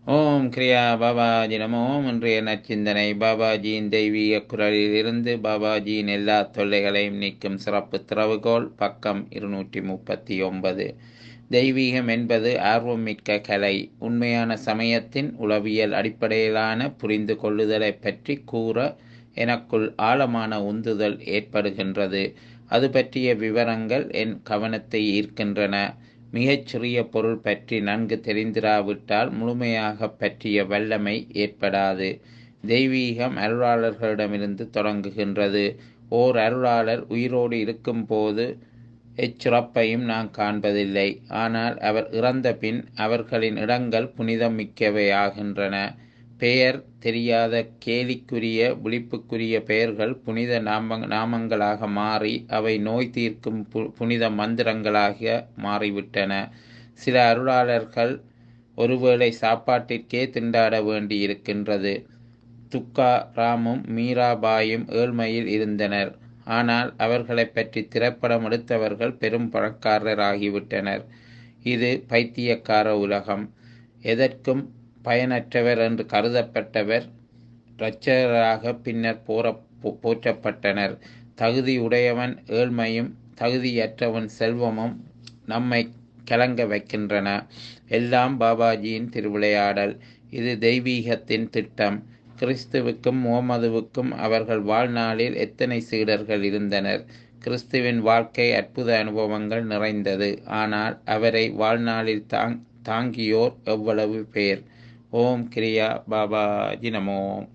ஓம் கிரியா பாபாஜி நமோ இன்றைய நச்சிந்தனை பாபாஜியின் தெய்வீக குரலில் இருந்து பாபாஜியின் எல்லா தொல்லைகளையும் நீக்கும் சிறப்பு திறவுகோல் பக்கம் இருநூற்றி முப்பத்தி ஒன்பது தெய்வீகம் என்பது ஆர்வமிக்க கலை உண்மையான சமயத்தின் உளவியல் அடிப்படையிலான புரிந்து கொள்ளுதலை பற்றி கூற எனக்குள் ஆழமான உந்துதல் ஏற்படுகின்றது அது பற்றிய விவரங்கள் என் கவனத்தை ஈர்க்கின்றன மிகச் சிறிய பொருள் பற்றி நன்கு தெரிந்திராவிட்டால் முழுமையாக பற்றிய வல்லமை ஏற்படாது தெய்வீகம் அருளாளர்களிடமிருந்து தொடங்குகின்றது ஓர் அருளாளர் உயிரோடு இருக்கும்போது எச்சிறப்பையும் நான் காண்பதில்லை ஆனால் அவர் இறந்த பின் அவர்களின் இடங்கள் புனிதம் மிக்கவையாகின்றன பெயர் தெரியாத கேலிக்குரிய விழிப்புக்குரிய பெயர்கள் புனித நாம நாமங்களாக மாறி அவை நோய் தீர்க்கும் பு புனித மந்திரங்களாக மாறிவிட்டன சில அருளாளர்கள் ஒருவேளை சாப்பாட்டிற்கே திண்டாட வேண்டி இருக்கின்றது துக்கா ராமும் மீராபாயும் ஏழ்மையில் இருந்தனர் ஆனால் அவர்களை பற்றி திரைப்படம் எடுத்தவர்கள் பெரும் பணக்காரராகிவிட்டனர் இது பைத்தியக்கார உலகம் எதற்கும் பயனற்றவர் என்று கருதப்பட்டவர் இரட்சகராக பின்னர் போற போற்றப்பட்டனர் தகுதியுடையவன் ஏழ்மையும் தகுதியற்றவன் செல்வமும் நம்மை கலங்க வைக்கின்றன எல்லாம் பாபாஜியின் திருவிளையாடல் இது தெய்வீகத்தின் திட்டம் கிறிஸ்துவுக்கும் முகமதுவுக்கும் அவர்கள் வாழ்நாளில் எத்தனை சீடர்கள் இருந்தனர் கிறிஸ்துவின் வாழ்க்கை அற்புத அனுபவங்கள் நிறைந்தது ஆனால் அவரை வாழ்நாளில் தாங் தாங்கியோர் எவ்வளவு பேர் ஓம் கிரியா பாபாஜி நமோம்